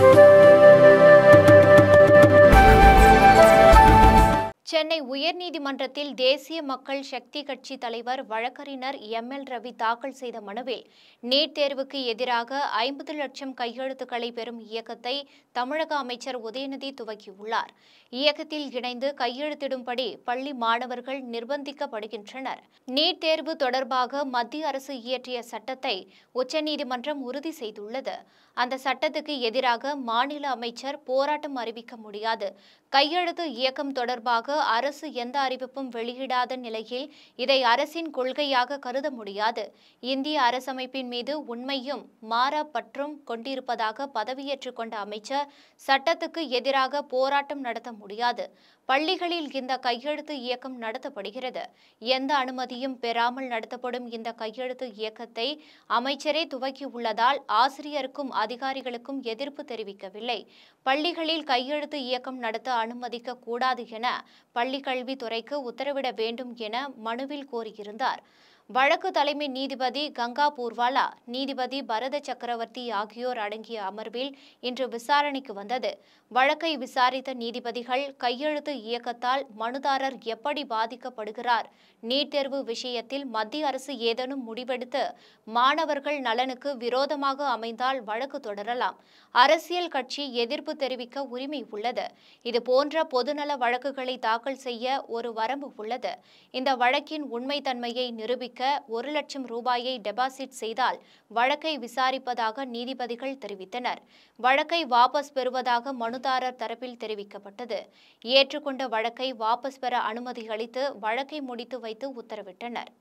சென்னை உயர்நீதிமன்றத்தில் தேசிய மக்கள் சக்தி கட்சி தலைவர் வழக்கறிஞர் எம் எல் ரவி தாக்கல் செய்த மனுவில் நீட் தேர்வுக்கு எதிராக ஐம்பது லட்சம் கையெழுத்துக்களை பெறும் இயக்கத்தை தமிழக அமைச்சர் உதயநிதி துவக்கியுள்ளார் இயக்கத்தில் இணைந்து கையெழுத்திடும்படி பள்ளி மாணவர்கள் நிர்பந்திக்கப்படுகின்றனர் நீட் தேர்வு தொடர்பாக மத்திய அரசு இயற்றிய சட்டத்தை உச்சநீதிமன்றம் உறுதி செய்துள்ளது அந்த சட்டத்துக்கு எதிராக மாநில அமைச்சர் போராட்டம் அறிவிக்க முடியாது கையெழுத்து இயக்கம் தொடர்பாக அரசு எந்த அறிவிப்பும் வெளியிடாத நிலையில் இதை அரசின் கொள்கையாக கருத முடியாது இந்திய அரசமைப்பின் மீது உண்மையும் மாறா பற்றும் கொண்டிருப்பதாக பதவியேற்றுக் கொண்ட அமைச்சர் சட்டத்துக்கு எதிராக போராட்டம் நடத்த முடியாது பள்ளிகளில் இந்த கையெழுத்து இயக்கம் நடத்தப்படுகிறது எந்த அனுமதியும் பெறாமல் நடத்தப்படும் இந்த கையெழுத்து இயக்கத்தை அமைச்சரே துவக்கியுள்ளதால் ஆசிரியருக்கும் அதிகாரிகளுக்கும் எதிர்ப்பு தெரிவிக்கவில்லை பள்ளிகளில் கையெழுத்து இயக்கம் நடத்த அனுமதிக்க கூடாது என பள்ளிக்கல்வித்துறைக்கு உத்தரவிட வேண்டும் என மனுவில் கோரியிருந்தார் வழக்கு தலைமை நீதிபதி கங்கா பூர்வாலா நீதிபதி பரத சக்கரவர்த்தி ஆகியோர் அடங்கிய அமர்வில் இன்று விசாரணைக்கு வந்தது வழக்கை விசாரித்த நீதிபதிகள் கையெழுத்து இயக்கத்தால் மனுதாரர் எப்படி பாதிக்கப்படுகிறார் நீட் தேர்வு விஷயத்தில் மத்திய அரசு ஏதேனும் முடிவெடுத்து மாணவர்கள் நலனுக்கு விரோதமாக அமைந்தால் வழக்கு தொடரலாம் அரசியல் கட்சி எதிர்ப்பு தெரிவிக்க உரிமை உள்ளது இது போன்ற பொதுநல வழக்குகளை தாக்கல் செய்ய ஒரு வரம்பு உள்ளது இந்த வழக்கின் உண்மைத்தன்மையை நிரூபிக்க ஒரு லட்சம் ரூபாயை டெபாசிட் செய்தால் வழக்கை விசாரிப்பதாக நீதிபதிகள் தெரிவித்தனர் வழக்கை வாபஸ் பெறுவதாக மனுதாரர் தரப்பில் தெரிவிக்கப்பட்டது ஏற்றுக்கொண்ட வழக்கை வாபஸ் பெற அனுமதி அளித்து வழக்கை முடித்து வைத்து உத்தரவிட்டனர்